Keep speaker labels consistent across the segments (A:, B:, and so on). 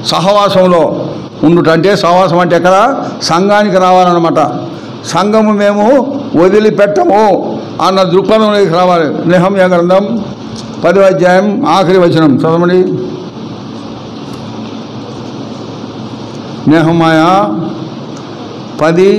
A: సహవాసంలో ఉండుట అంటే సహవాసం అంటే ఎక్కడ సంఘానికి రావాలన్నమాట సంఘము మేము వదిలిపెట్టము అన్న దృక్పథంలోకి రావాలి నిహమ్య గ్రంథం పది అధ్యాయం ఆఖరి వచనం చదవండి నెహమాయ పది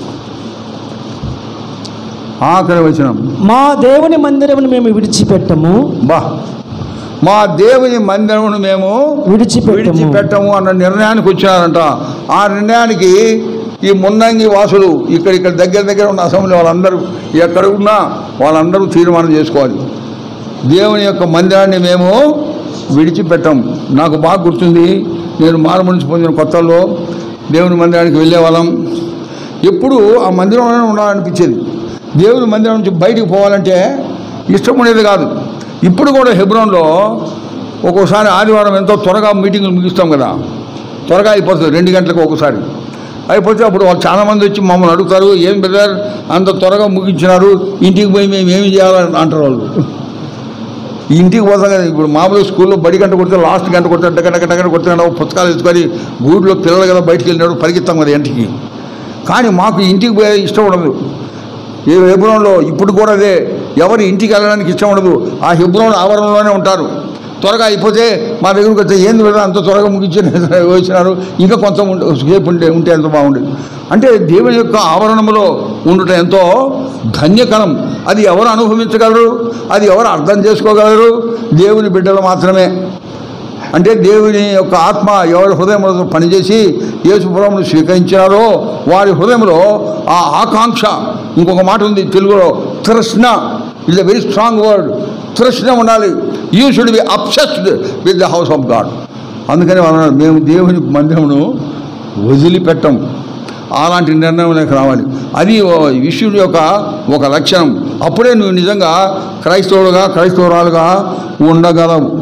A: ఆఖరి వచనం
B: మా దేవుని మందిరమును మేము విడిచిపెట్టము
A: బా మా దేవుని మందిరమును మేము
B: విడిచిపెట్టము
A: విడిచిపెట్టము అన్న నిర్ణయానికి వచ్చారంట ఆ నిర్ణయానికి ఈ మున్నంగి వాసులు ఇక్కడ ఇక్కడ దగ్గర దగ్గర ఉన్న అసెంబ్లీ వాళ్ళందరూ ఎక్కడ ఉన్నా వాళ్ళందరూ తీర్మానం చేసుకోవాలి దేవుని యొక్క మందిరాన్ని మేము విడిచిపెట్టాం నాకు బాగా గుర్తుంది నేను మారు నుంచి పొందిన కొత్తల్లో దేవుని మందిరానికి వెళ్ళే వాళ్ళం ఎప్పుడు ఆ మందిరంలోనే ఉండాలనిపించేది దేవుని మందిరం నుంచి బయటికి పోవాలంటే ఇష్టం ఉండేది కాదు ఇప్పుడు కూడా హెబ్రోన్లో ఒక్కోసారి ఆదివారం ఎంతో త్వరగా మీటింగులు ముగిస్తాం కదా త్వరగా అయిపోతుంది రెండు గంటలకు ఒకసారి అయిపోతే అప్పుడు వాళ్ళు చాలామంది వచ్చి మమ్మల్ని అడుగుతారు ఏం బ్రదర్ అంత త్వరగా ముగించినారు ఇంటికి పోయి మేము ఏమి చేయాలని అంటారు వాళ్ళు ఇంటికి పోతాం కదా ఇప్పుడు మామూలుగా స్కూల్లో బడి గంట కొడితే లాస్ట్ గంట కొడితే గంట గంట గంట కొడుతున్నాడు పుస్తకాలు ఎత్తుకొని గూడులో పిల్లలు కదా బయటికి వెళ్ళినాడు పరిగెత్తాం కదా ఇంటికి కానీ మాకు ఇంటికి పోయే ఇష్టం ఉండదు ఏ హెబ్రోన్లో ఇప్పుడు కూడా అదే ఎవరు ఇంటికి వెళ్ళడానికి ఇష్టం ఉండదు ఆ హెబ్రోన్ ఆవరణలోనే ఉంటారు త్వరగా అయిపోతే మా దగ్గరికి వస్తే ఏంది కదా అంత త్వరగా ముగించి వచ్చినారు ఇంకా కొంత ఉంటే సేపు ఉంటే ఉంటే ఎంత బాగుండేది అంటే దేవుని యొక్క ఆవరణములో ఉండుట ఎంతో ధన్యకరం అది ఎవరు అనుభవించగలరు అది ఎవరు అర్థం చేసుకోగలరు దేవుని బిడ్డలు మాత్రమే అంటే దేవుని యొక్క ఆత్మ ఎవరి హృదయంలో పనిచేసి యేసుపురమును స్వీకరించారో వారి హృదయంలో ఆ ఆకాంక్ష ఇంకొక మాట ఉంది తెలుగులో తృష్ణ is a very strong word తృష్ణ ఉండాలి you should be obsessed with the house of God అందుకని వాళ్ళు అన్నారు, మేము దేవుని మందిరమును వదిలిపెట్టం అలాంటి నిర్ణయంలోకి రావాలి అది ఓ విష్ణుడి యొక్క ఒక లక్షణం అప్పుడే నువ్వు నిజంగా క్రైస్తవుడుగా క్రైస్తవురాలుగా ఉండగలవు